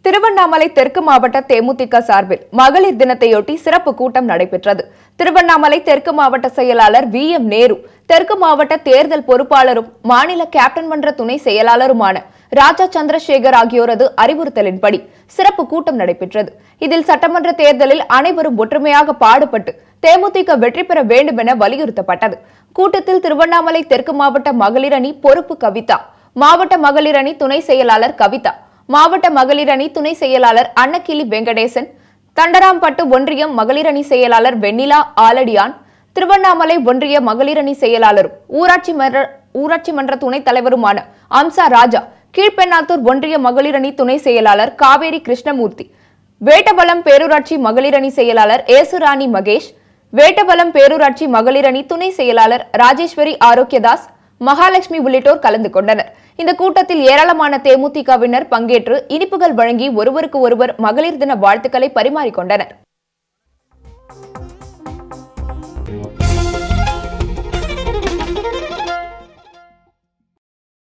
திருவண்ணாமலை தெற்கு மாவட்ட தேமுதிக சார்பில் மகளிர் தினத்தையொட்டி சிறப்பு கூட்டம் நடைபெற்றது திருவண்ணாமலை தெற்கு மாவட்ட செயலாளர் வி எம் நேரு தெற்கு மாவட்ட தேர்தல் பொறுப்பாளரும் மாநில கேப்டன் மன்ற துணை செயலாளருமான ராஜா சந்திரசேகர் ஆகியோரது அறிவுறுத்தலின்படி சிறப்பு கூட்டம் நடைபெற்றது இதில் சட்டமன்ற தேர்தலில் அனைவரும் ஒற்றுமையாக பாடுபட்டு தேமுதிக வெற்றி பெற வேண்டும் என வலியுறுத்தப்பட்டது கூட்டத்தில் திருவண்ணாமலை தெற்கு மாவட்ட மகளிர் அணி பொறுப்பு கவிதா மாவட்ட மகளிர் அணி துணை செயலாளர் கவிதா மாவட்ட மகளிர் அணி துணை செயலாளர் அன்னக்கிளி வெங்கடேசன் தண்டராம்பட்டு ஒன்றியம் மகளிர் அணி செயலாளர் வெண்ணிலா ஆலடியான் திருவண்ணாமலை ஒன்றிய மகளிர் அணி செயலாளரும் ஊராட்சி மன்ற ஊராட்சி மன்ற துணைத் தலைவருமான அம்சா ராஜா கீழ்பெண்ணாத்தூர் ஒன்றிய மகளிர் அணி துணை செயலாளர் காவேரி கிருஷ்ணமூர்த்தி வேட்டபலம் பேரூராட்சி மகளிர் அணி செயலாளர் ஏசுராணி மகேஷ் வேட்டபலம் பேரூராட்சி மகளிர் அணி துணை செயலாளர் ராஜேஸ்வரி ஆரோக்கியதாஸ் மகாலட்சுமி உள்ளிட்டோர் கலந்து கொண்டனர் இந்த கூட்டத்தில் ஏராளமான தேமுதிகவினர் பங்கேற்று இனிப்புகள் வழங்கி ஒருவருக்கு ஒருவர் மகளிர் தின வாழ்த்துக்களை பரிமாறிக்கொண்டனர்